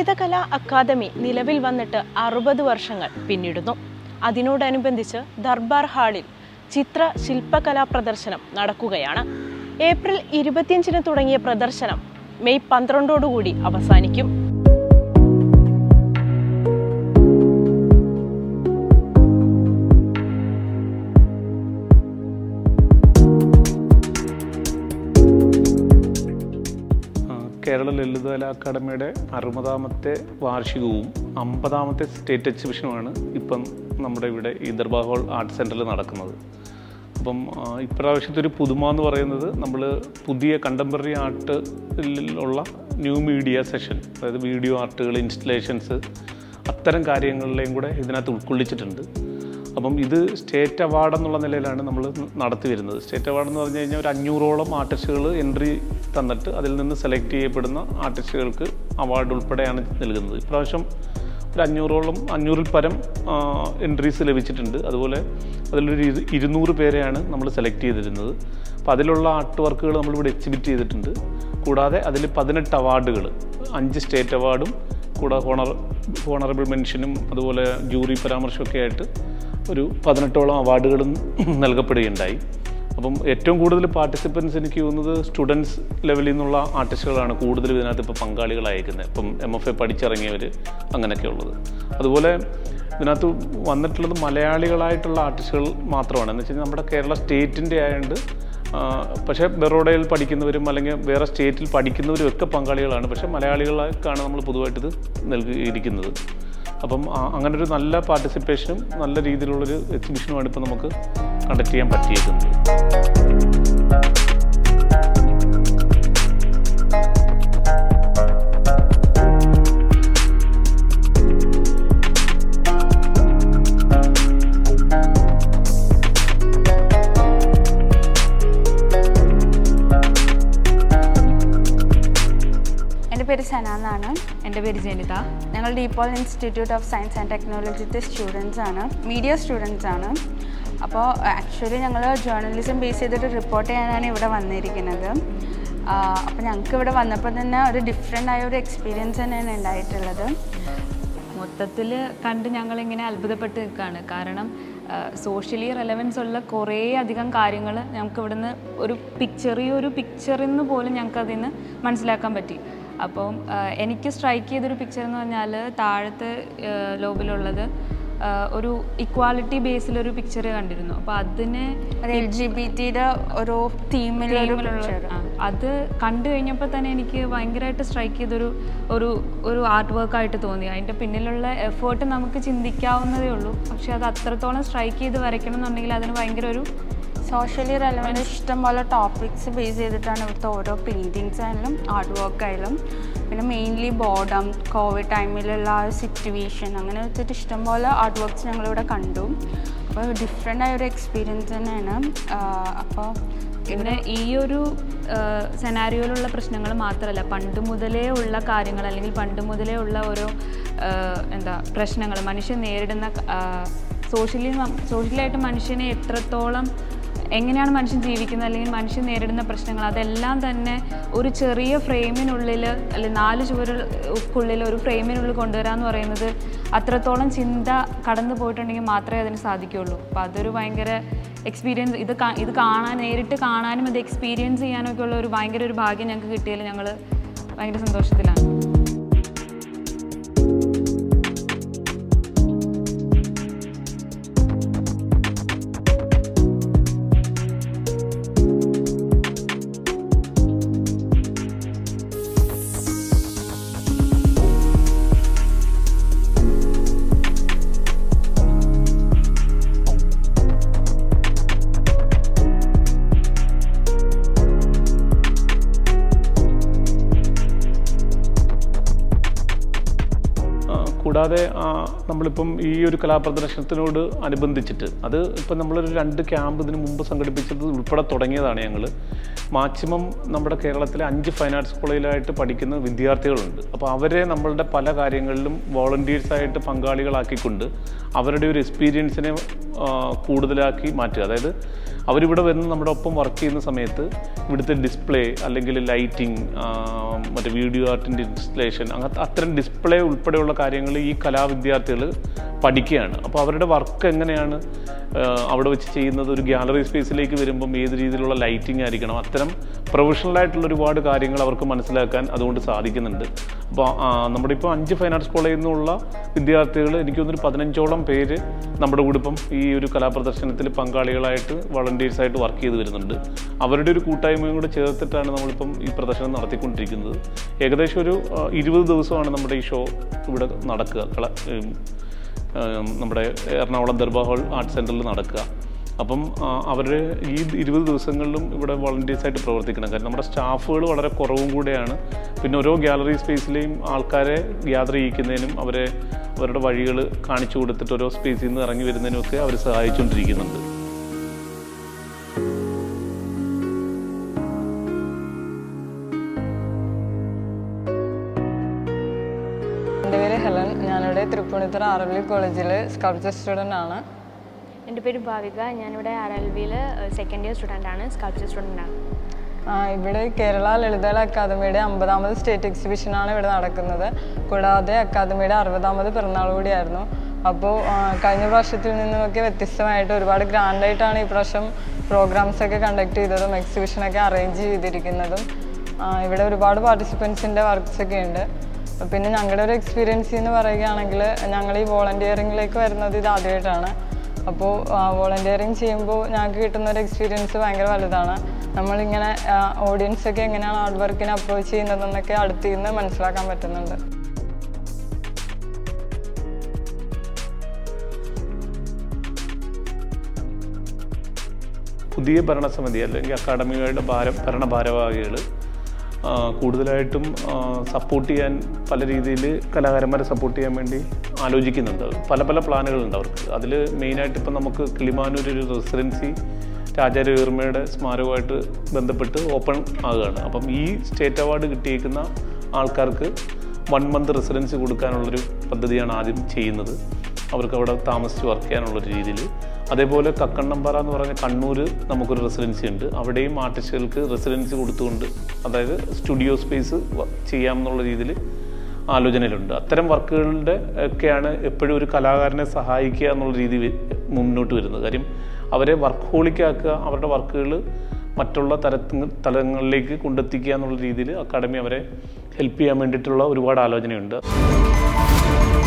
Lalithakala academy നിലവിൽ വന്നിട്ട് അറുപത് വർഷങ്ങൾ പിന്നിടുന്നു അതിനോടനുബന്ധിച്ച് ദർബാർ ഹാളിൽ ചിത്ര ശില്പകലാ പ്രദർശനം നടക്കുകയാണ് ഏപ്രിൽ ഇരുപത്തിയഞ്ചിന് തുടങ്ങിയ പ്രദർശനം മെയ് പന്ത്രണ്ടോടുകൂടി അവസാനിക്കും ആ, കേരള ലളിതകലാ അക്കാദമിയുടെ അറുപതാമത്തെ വാർഷികവും അമ്പതാമത്തെ സ്റ്റേറ്റ് എക്സിബിഷനുമാണ് ഇപ്പം നമ്മുടെ ഇവിടെ ഈ ദർബാർ ഹോൾ ആർട്ട് സെൻറ്ററിൽ നടക്കുന്നത് അപ്പം ആ, ഇപ്രാവശ്യത്തെ ഒരു പുതുമ എന്ന് പറയുന്നത് നമ്മൾ പുതിയ കണ്ടംപററി ആർട്ടിലുള്ള ന്യൂ മീഡിയ സെഷൻ അതായത് വീഡിയോ ആർട്ടുകൾ ഇൻസ്റ്റലേഷൻസ് അത്തരം കാര്യങ്ങളിലെയും കൂടെ ഇതിനകത്ത് ഉൾക്കൊള്ളിച്ചിട്ടുണ്ട് അപ്പം ഇത് സ്റ്റേറ്റ് അവാർഡ് എന്നുള്ള നിലയിലാണ് നമ്മൾ നടത്തി വരുന്നത് സ്റ്റേറ്റ് അവാർഡ് എന്ന് പറഞ്ഞു കഴിഞ്ഞാൽ ഒരു അഞ്ഞൂറോളം ആർട്ടിസ്റ്റുകൾ എൻട്രി തന്നിട്ട് അതിൽ നിന്ന് സെലക്ട് ചെയ്യപ്പെടുന്ന ആർട്ടിസ്റ്റുകൾക്ക് അവാർഡ് ഉൾപ്പെടെയാണ് നൽകുന്നത് ഇപ്രാവശ്യം ഒരു അഞ്ഞൂറോളം അഞ്ഞൂറിൽ പരം എൻട്രീസ് ലഭിച്ചിട്ടുണ്ട് അതുപോലെ അതിലൊരു ഇരു- ഇരുന്നൂറ് പേരെയാണ് നമ്മൾ സെലക്ട് ചെയ്തിരുന്നത് അപ്പോൾ അതിലുള്ള ആർട്ട് വർക്കുകൾ നമ്മളിവിടെ എക്സിബിറ്റ് ചെയ്തിട്ടുണ്ട് കൂടാതെ അതിൽ പതിനെട്ട് അവാർഡുകൾ അഞ്ച് സ്റ്റേറ്റ് അവാർഡും കൂടാതെ ഹോണർ ഹോണറബിൾ മെൻഷനും അതുപോലെ ജൂറി പരാമർശമൊക്കെ ആയിട്ട് ഒരു പതിനെട്ടോളം അവാർഡുകളും നൽകപ്പെടുകയുണ്ടായി അപ്പം ഏറ്റവും കൂടുതൽ പാർട്ടിസിപ്പൻസ് എനിക്ക് തോന്നുന്നത് സ്റ്റുഡൻസ് ലെവലിൽ നിന്നുള്ള ആർട്ടിസ്റ്റുകളാണ് കൂടുതൽ ഇതിനകത്ത് ഇപ്പോൾ പങ്കാളികളായിരിക്കുന്നത് ഇപ്പം എം എഫ് എ പഠിച്ചിറങ്ങിയവർ അങ്ങനെയൊക്കെ ഉള്ളത് അതുപോലെ ഇതിനകത്ത് വന്നിട്ടുള്ളത് മലയാളികളായിട്ടുള്ള ആർട്ടിസ്റ്റുകൾ മാത്രമാണ് എന്ന് വെച്ച് കഴിഞ്ഞാൽ നമ്മുടെ കേരള സ്റ്റേറ്റിൻ്റെ ആയതുകൊണ്ട് ആ, പക്ഷേ ബറോഡയിൽ പഠിക്കുന്നവരും അല്ലെങ്കിൽ വേറെ സ്റ്റേറ്റിൽ പഠിക്കുന്നവരും ഒക്കെ പങ്കാളികളാണ് പക്ഷേ മലയാളികൾക്കാണ് നമ്മൾ പൊതുവായിട്ട് ഇത് നൽകിയിരിക്കുന്നത് അപ്പം ആ- അങ്ങനെ ഒരു നല്ല പാർട്ടിസിപ്പേഷനും നല്ല രീതിയിലുള്ളൊരു എക്സിബിഷനുമാണ് ഇപ്പോൾ നമുക്ക് കണ്ടക്ട് ചെയ്യാൻ പറ്റിയിരിക്കുന്നത് എൻ്റെ പേര് സന എന്നാണ് എൻ്റെ പേര് ജനിത ഞങ്ങൾ DePaul institute of science and ടെക്നോളജിത്തെ സ്റ്റുഡൻസ് ആണ് മീഡിയ സ്റ്റുഡൻസ് ആണ് അപ്പോൾ ആക്ച്വലി ഞങ്ങൾ ജേർണലിസം ബേസ് ചെയ്തിട്ട് റിപ്പോർട്ട് ചെയ്യാനാണ് ഇവിടെ വന്നിരിക്കുന്നത് അപ്പോൾ ഞങ്ങൾക്ക് ഇവിടെ വന്നപ്പോൾ തന്നെ ഒരു ഡിഫറെൻ്റ് ആയ ഒരു എക്സ്പീരിയൻസ് തന്നെയാണ് ഉണ്ടായിട്ടുള്ളത് മൊത്തത്തിൽ കണ്ട് ഞങ്ങളിങ്ങനെ അത്ഭുതപ്പെട്ട് നിൽക്കുകയാണ് കാരണം സോഷ്യലി റെലവൻസ് ഉള്ള കുറേ അധികം കാര്യങ്ങൾ ഞങ്ങൾക്ക് ഇവിടുന്ന് ഒരു പിക്ചർ ഈ ഒരു പിക്ചറിൽ നിന്ന് പോലും ഞങ്ങൾക്ക് അതിൽ നിന്ന് മനസ്സിലാക്കാൻ പറ്റി അപ്പം ആ, എനിക്ക് സ്ട്രൈക്ക് ചെയ്തൊരു പിക്ചർ എന്ന് പറഞ്ഞാൽ താഴത്തെ ലോബിലുള്ളത് ആ, ഒരു ഇക്വാലിറ്റി ബേസിലൊരു പിക്ചർ കണ്ടിരുന്നു അപ്പോൾ അതിനെ ഒരു എൽ ജി ബി ടിയുടെ ഒരു തീമിലൊരു ടീമിലുള്ള ആ, അത് കണ്ടു കഴിഞ്ഞപ്പോൾ തന്നെ എനിക്ക് ഭയങ്കരമായിട്ട് സ്ട്രൈക്ക് ചെയ്തൊരു ഒരു ഒരു ആർട്ട് വർക്കായിട്ട് തോന്നി അതിൻ്റെ പിന്നിലുള്ള എഫേർട്ട് നമുക്ക് ചിന്തിക്കാവുന്നതേ ഉള്ളൂ പക്ഷെ അത് അത്രത്തോളം സ്ട്രൈക്ക് ചെയ്ത് വരയ്ക്കണം എന്നുണ്ടെങ്കിൽ അതിന് ഭയങ്കര ഒരു സോഷ്യലി റെലവൻ്റ് ഇഷ്ടംപോലെ ടോപ്പിക്സ് ബേസ് ചെയ്തിട്ടാണ് ഇവിടുത്തെ ഓരോ പെയിൻറ്റിങ്സ് ആയാലും ആർട്ട് വർക്ക് ആയാലും പിന്നെ മെയിൻലി ബോർഡം കോവിഡ് ടൈമിലുള്ള ആ ഒരു സിറ്റുവേഷൻ അങ്ങനെ വെച്ചിട്ട് ഇഷ്ടംപോലെ ആർട്ട് വർക്ക്സ് ഞങ്ങളിവിടെ കണ്ടു അപ്പോൾ ഡിഫറെൻ്റ് ആയ ഒരു എക്സ്പീരിയൻസ് തന്നെയാണ് അപ്പോൾ പിന്നെ ഈ ഒരു സെനാരിയോയിലുള്ള പ്രശ്നങ്ങൾ മാത്രമല്ല പണ്ട് മുതലേ ഉള്ള കാര്യങ്ങൾ അല്ലെങ്കിൽ പണ്ട് മുതലേ ഉള്ള ഓരോ ആ, എന്താ പ്രശ്നങ്ങൾ മനുഷ്യൻ നേരിടുന്ന സോഷ്യലി സോഷ്യലായിട്ട് മനുഷ്യനെ എത്രത്തോളം എങ്ങനെയാണ് മനുഷ്യൻ ജീവിക്കുന്നത് അല്ലെങ്കിൽ മനുഷ്യൻ നേരിടുന്ന പ്രശ്നങ്ങൾ അതെല്ലാം തന്നെ ഒരു ചെറിയ ഫ്രെയിമിനുള്ളിൽ അല്ലെങ്കിൽ നാല് ചുവരുകൾക്കുള്ളിൽ ഒരു ഫ്രെയിമിനുള്ളിൽ കൊണ്ടുവരാന്ന് പറയുന്നത് അത്രത്തോളം ചിന്ത കടന്നു പോയിട്ടുണ്ടെങ്കിൽ മാത്രമേ അതിന് സാധിക്കുകയുള്ളൂ അപ്പോൾ അതൊരു ഭയങ്കര എക്സ്പീരിയൻസ് ഇത് കാ- ഇത് കാണാൻ നേരിട്ട് കാണാനും അത് എക്സ്പീരിയൻസ് ചെയ്യാനൊക്കെ ഉള്ള ഒരു ഭയങ്കര ഒരു ഭാഗ്യം ഞങ്ങൾക്ക് കിട്ടിയതിൽ ഞങ്ങൾ ഭയങ്കര സന്തോഷത്തിലാണ് ആ, കൂടാതെ ആ, നമ്മളിപ്പം ഈ ഒരു കലാപ്രദർശനത്തിനോട് അനുബന്ധിച്ചിട്ട് അത് ഇപ്പം നമ്മളൊരു രണ്ട് ക്യാമ്പ് ഇതിന് മുമ്പ് സംഘടിപ്പിച്ചത് ഉൾപ്പെടെ തുടങ്ങിയതാണ് ഞങ്ങൾ മാക്സിമം നമ്മുടെ കേരളത്തിലെ അഞ്ച് ഫൈൻ ആർട്സ് കോളേജിലായിട്ട് പഠിക്കുന്ന വിദ്യാർത്ഥികളുണ്ട് അപ്പോൾ അവരെ നമ്മളുടെ പല കാര്യങ്ങളിലും വോളണ്ടിയേഴ്സായിട്ട് പങ്കാളികളാക്കിക്കൊണ്ട് അവരുടെ ഒരു എക്സ്പീരിയൻസിനെ ആ, കൂടുതലാക്കി മാറ്റുക അതായത് അവരിവിടെ വന്ന് നമ്മുടെ ഒപ്പം വർക്ക് ചെയ്യുന്ന സമയത്ത് ഇവിടുത്തെ ഡിസ്പ്ലേ അല്ലെങ്കിൽ ലൈറ്റിംഗ് മറ്റേ വീഡിയോ ആർട്ടിൻ്റെ ഇൻസ്റ്റലേഷൻ അങ്ങനത്തെ അത്തരം ഡിസ്പ്ലേ ഉൾപ്പെടെയുള്ള കാര്യങ്ങൾ ഈ കലാവിദ്യാർത്ഥികൾ പഠിക്കുകയാണ് അപ്പോൾ അവരുടെ വർക്ക് എങ്ങനെയാണ് ആ, അവിടെ വെച്ച് ചെയ്യുന്നത് ഒരു ഗ്യാലറി സ്പേസിലേക്ക് വരുമ്പം ഏത് രീതിയിലുള്ള ലൈറ്റിംഗ് ആയിരിക്കണം അത്തരം പ്രൊഫഷണൽ ആയിട്ടുള്ള ഒരുപാട് കാര്യങ്ങൾ അവർക്ക് മനസ്സിലാക്കാൻ അതുകൊണ്ട് സാധിക്കുന്നുണ്ട് അപ്പോൾ ആ, നമ്മുടെ ഇപ്പോൾ അഞ്ച് ഫൈൻ ആർട്സ് കോളേജിൽ നിന്നുള്ള വിദ്യാർത്ഥികൾ എനിക്ക് തോന്നുന്നു ഒരു പതിനഞ്ചോളം പേര് നമ്മുടെ കൂടെ ഇപ്പം ഈ ഒരു കലാപ്രദർശനത്തിൽ പങ്കാളികളായിട്ട് വളണ്ടിയേഴ്സായിട്ട് വർക്ക് ചെയ്ത് വരുന്നുണ്ട് അവരുടെ ഒരു കൂട്ടായ്മയും കൂടെ ചേർത്തിട്ടാണ് നമ്മളിപ്പം ഈ പ്രദർശനം നടത്തിക്കൊണ്ടിരിക്കുന്നത് ഏകദേശം ഒരു ആ, ഇരുപത് ദിവസമാണ് നമ്മുടെ ഈ ഷോ ഇവിടെ നടക്കുക കള ഉം, ഉം, നമ്മുടെ എറണാകുളം ദർബാർ ഹാൾ ആർട്ട് സെൻറ്ററിൽ നടക്കുക അപ്പം അവർ ഈ ഇരുപത് ദിവസങ്ങളിലും ഇവിടെ വളണ്ടിയേഴ്സായിട്ട് പ്രവർത്തിക്കണം കാരണം നമ്മുടെ സ്റ്റാഫുകൾ വളരെ കുറവും കൂടെയാണ് പിന്നെ ഓരോ ഗാലറി സ്പേസിലെയും ആൾക്കാരെ ഗ്യാദർ ചെയ്യിക്കുന്നതിനും അവരെ അവരുടെ വഴികൾ കാണിച്ചു കൊടുത്തിട്ട് ഓരോ സ്പേസിൽ നിന്ന് ഇറങ്ങി വരുന്നതിനുമൊക്കെ അവർ സഹായിച്ചുകൊണ്ടിരിക്കുന്നുണ്ട് എൻ്റെ പേര് ഹെലൻ ഞാനിവിടെ തൃപ്പൂണിത്തുറ ആർ എൽ വി കോളേജിൽ സ്കൾപ്ചർ സ്റ്റുഡൻ്റ് ആണ് എൻ്റെ പേര് ഭാവിക ഞാനിവിടെ ആർ എൽ വിയിൽ സെക്കൻഡ് ഇയർ സ്റ്റുഡൻ്റ് ആണ് സ്കൾപ്ചർ സ്റ്റുഡൻ്റ് ആണ് ആ, ഇവിടെ കേരള ലളിതകല അക്കാദമിയുടെ അമ്പതാമത് സ്റ്റേറ്റ് എക്സിബിഷനാണ് ഇവിടെ നടക്കുന്നത് കൂടാതെ അക്കാദമിയുടെ അറുപതാമത് പിറന്നാൾ കൂടിയായിരുന്നു അപ്പോൾ കഴിഞ്ഞ പ്രാവശ്യത്തിൽ നിന്നുമൊക്കെ വ്യത്യസ്തമായിട്ട് ഒരുപാട് ഗ്രാൻഡായിട്ടാണ് ഈ പ്രാവശ്യം പ്രോഗ്രാംസ് ഒക്കെ കണ്ടക്ട് ചെയ്തതും എക്സിബിഷനൊക്കെ അറേഞ്ച് ചെയ്തിരിക്കുന്നതും ആ, ഇവിടെ ഒരുപാട് പാർട്ടിസിപ്പൻസിൻ്റെ വർക്ക്സ് ഒക്കെ ഉണ്ട് പിന്നെ ഞങ്ങളുടെ ഒരു എക്സ്പീരിയൻസ് എന്ന് പറയുകയാണെങ്കിൽ ഞങ്ങൾ ഈ വോളണ്ടിയറിങ്ങിലേക്ക് വരുന്നത് ഇത് ആദ്യമായിട്ടാണ് അപ്പോൾ വോളണ്ടിയറിങ് ചെയ്യുമ്പോൾ ഞങ്ങൾക്ക് കിട്ടുന്ന ഒരു എക്സ്പീരിയൻസ് ഭയങ്കര വലുതാണ് നമ്മളിങ്ങനെ ഓഡിയൻസ് ഒക്കെ എങ്ങനെയാണ് ഹാർഡ് വർക്കിനെ അപ്രോച്ച് ചെയ്യുന്നതെന്നൊക്കെ അടുത്ത് നിന്ന് മനസ്സിലാക്കാൻ പറ്റുന്നുണ്ട് പുതിയ ഭരണസമിതി അല്ലെങ്കിൽ അക്കാഡമികളുടെ ഭാര ഭരണ ഭാരവാഹികൾ കൂടുതലായിട്ടും സപ്പോർട്ട് ചെയ്യാൻ പല രീതിയിൽ കലാകാരന്മാരെ സപ്പോർട്ട് ചെയ്യാൻ വേണ്ടി ആലോചിക്കുന്നുണ്ട് പല പല പ്ലാനുകളുണ്ട് അവർക്ക് അതിൽ മെയിനായിട്ട് ഇപ്പം നമുക്ക് കിളിമാനൂർ ഒരു റെസിഡൻസി രാജാരവിവർമ്മയുടെ സ്മാരകമായിട്ട് ബന്ധപ്പെട്ട് ഓപ്പൺ ആകുകയാണ് അപ്പം ഈ സ്റ്റേറ്റ് അവാർഡ് കിട്ടിയേക്കുന്ന ആൾക്കാർക്ക് വൺ മന്ത് റെസിഡൻസി കൊടുക്കാനുള്ളൊരു പദ്ധതിയാണ് ആദ്യം ചെയ്യുന്നത് അവർക്ക് അവിടെ താമസിച്ച് വർക്ക് ചെയ്യാനുള്ളൊരു രീതിയിൽ അതേപോലെ കക്കണ്ണമ്പാറ എന്ന് പറഞ്ഞ കണ്ണൂർ നമുക്കൊരു റെസിഡൻസി ഉണ്ട് അവിടെയും ആർട്ടിസ്റ്റുകൾക്ക് റെസിഡൻസി കൊടുത്തുകൊണ്ട് അതായത് സ്റ്റുഡിയോ സ്പേസ് ചെയ്യാമെന്നുള്ള രീതിയിൽ ആലോചനയിലുണ്ട് അത്തരം വർക്കുകളുടെ ഒക്കെയാണ് എപ്പോഴും ഒരു കലാകാരനെ സഹായിക്കുക എന്നുള്ള രീതി വി- മുന്നോട്ട് വരുന്നത് കാര്യം അവരെ വർക്ക് ഹോളിക്കാക്കുക അവരുടെ വർക്കുകൾ മറ്റുള്ള തരത്തിൽ തലങ്ങളിലേക്ക് കൊണ്ടെത്തിക്കുക എന്നുള്ള രീതിയിൽ അക്കാഡമി അവരെ ഹെൽപ്പ് ചെയ്യാൻ വേണ്ടിയിട്ടുള്ള ഒരുപാട് ആലോചനയുണ്ട്